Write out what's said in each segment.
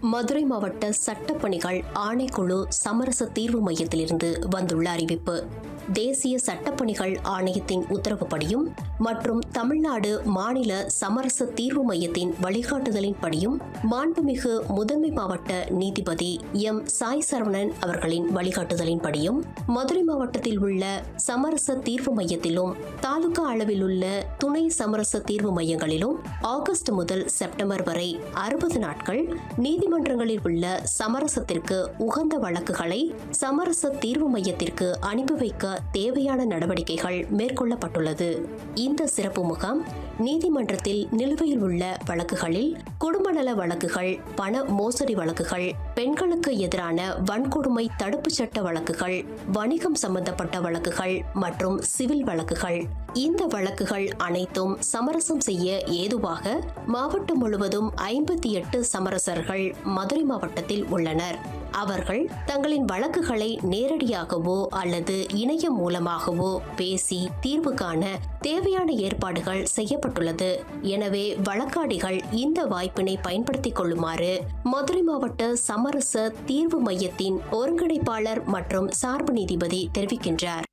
மதுரை மாவட்ட சட்டப்பணிகள் ஆணைக்குழு சமரச தீர்வு மையத்திலிருந்து வந்துள்ள அறிவிப்பு தேசிய சட்டப்பணிகள் ஆணையத்தின் உத்தரவுப்படியும் மற்றும் தமிழ்நாடு மாநில சமரச தீர்வு மையத்தின் வழிகாட்டுதலின்படியும் மாண்புமிகு முதன்மை மாவட்ட நீதிபதி எம் சாய் சரவணன் அவர்களின் வழிகாட்டுதலின்படியும் மதுரை மாவட்டத்தில் உள்ள சமரச தீர்வு மையத்திலும் தாலுகா அளவில் உள்ள துணை சமரச தீர்வு மையங்களிலும் ஆகஸ்ட் முதல் செப்டம்பர் வரை அறுபது நாட்கள் நீதிமன்றங்களில் உள்ள சமரசத்திற்கு உகந்த வழக்குகளை சமரச தீர்வு மையத்திற்கு அனுப்பி வைக்க தேவையான நடவடிக்கைகள் மேற்கொள்ளப்பட்டுள்ளது இந்த சிறப்பு முகாம் நீதிமன்றத்தில் நிலுவையில் உள்ள வழக்குகளில் குடும்ப நல வழக்குகள் பண மோசடி வழக்குகள் பெண்களுக்கு எதிரான வன்கொடுமை தடுப்புச் சட்ட வழக்குகள் வணிகம் சம்பந்தப்பட்ட வழக்குகள் மற்றும் சிவில் வழக்குகள் இந்த வழக்குகள் அனைத்தும் சமரசம் செய்ய ஏதுவாக மாவட்டம் முழுவதும் ஐம்பத்தி எட்டு சமரசர்கள் மதுரை மாவட்டத்தில் உள்ளனர் அவர்கள் தங்களின் வழக்குகளை நேரடியாகவோ அல்லது இணையம் மூலமாகவோ பேசி தீர்வு காண தேவையான ஏற்பாடுகள் செய்யப்பட்டுள்ளது எனவே வழக்காடிகள் இந்த வாய்ப்பினை பயன்படுத்திக் கொள்ளுமாறு மதுரை மாவட்ட சமரச தீர்வு மையத்தின் ஒருங்கிணைப்பாளர் மற்றும் சார்பு நீதிபதி தெரிவிக்கின்றார்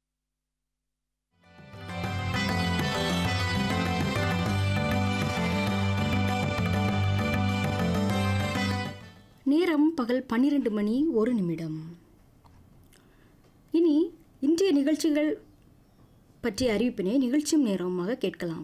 நேரம் பகல் பன்னிரண்டு மணி ஒரு நிமிடம் இனி இன்றைய நிகழ்ச்சிகள் பற்றிய அறிவிப்பினை நிகழ்ச்சியும் நேரமாக கேட்கலாம்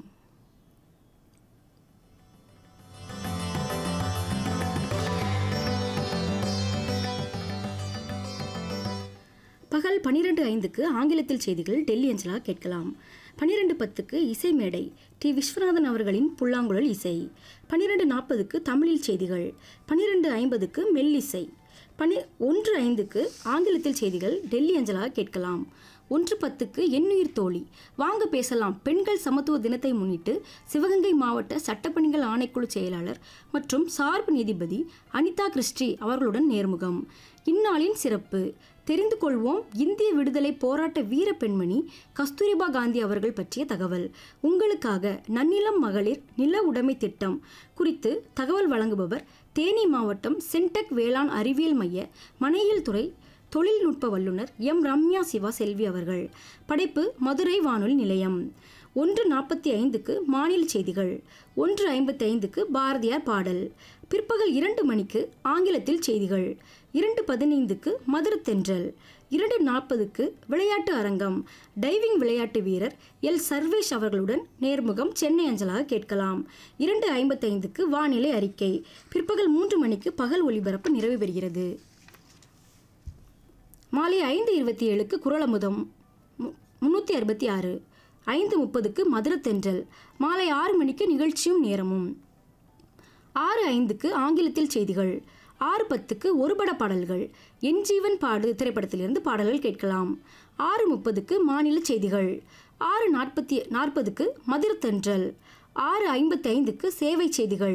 பகல் பன்னிரண்டு ஐந்துக்கு ஆங்கிலத்தில் செய்திகள் டெல்லி அஞ்சலா கேட்கலாம் பன்னிரெண்டு பத்துக்கு இசை மேடை டி விஸ்வநாதன் அவர்களின் புல்லாங்குழல் இசை பன்னிரெண்டு நாற்பதுக்கு தமிழில் செய்திகள் பன்னிரெண்டு ஐம்பதுக்கு மெல்லிசை பனி ஒன்று ஐந்துக்கு ஆங்கிலத்தில் செய்திகள் டெல்லி அஞ்சலா கேட்கலாம் ஒன்று பத்துக்கு எண்ணுயிர் தோழி வாங்க பேசலாம் பெண்கள் சமத்துவ தினத்தை முன்னிட்டு சிவகங்கை மாவட்ட சட்டப்பணிகள் ஆணைக்குழு செயலாளர் மற்றும் சார்பு நீதிபதி அனிதா கிறிஸ்டி அவர்களுடன் நேர்முகம் இந்நாளின் சிறப்பு தெரிந்து கொள்வோம் இந்திய விடுதலை போராட்ட வீர பெண்மணி கஸ்தூரிபா காந்தி அவர்கள் பற்றிய தகவல் உங்களுக்காக நன்னிலம் மகளிர் நில உடைமை திட்டம் குறித்து தகவல் வழங்குபவர் தேனி மாவட்டம் சென்டெக் வேளாண் அறிவியல் மைய மனையியல் துறை தொழில்நுட்ப வல்லுநர் எம் ரம்யா சிவா செல்வி அவர்கள் படைப்பு மதுரை வானொலி நிலையம் ஒன்று நாற்பத்தி ஐந்துக்கு மாநில செய்திகள் ஒன்று ஐம்பத்தி ஐந்துக்கு பாரதியார் பாடல் பிற்பகல் இரண்டு மணிக்கு ஆங்கிலத்தில் செய்திகள் இரண்டு பதினைந்துக்கு மதுரத்தென்றல் இரண்டு நாற்பதுக்கு விளையாட்டு அரங்கம் டைவிங் விளையாட்டு வீரர் எல் சர்வேஷ் அவர்களுடன் நேர்முகம் சென்னை அஞ்சலாக கேட்கலாம் இரண்டு ஐம்பத்தைந்துக்கு வானிலை அறிக்கை பிற்பகல் மூன்று மணிக்கு பகல் ஒலிபரப்பு நிறைவு பெறுகிறது மாலை ஐந்து இருபத்தி ஏழுக்கு குரலமுதம் முன்னூற்றி அறுபத்தி ஆறு ஐந்து முப்பதுக்கு மதுரத்தென்றல் மாலை ஆறு மணிக்கு நிகழ்ச்சியும் நேரமும் ஆறு ஐந்துக்கு ஆங்கிலத்தில் செய்திகள் ஆறு பத்துக்கு ஒருபட பாடல்கள் என் ஜீவன் பாடு திரைப்படத்திலிருந்து பாடல்கள் கேட்கலாம் ஆறு முப்பதுக்கு மாநில செய்திகள் ஆறு நாற்பத்தி நாற்பதுக்கு மதுரத்தென்றல் ஆறு ஐம்பத்தி ஐந்துக்கு சேவை செய்திகள்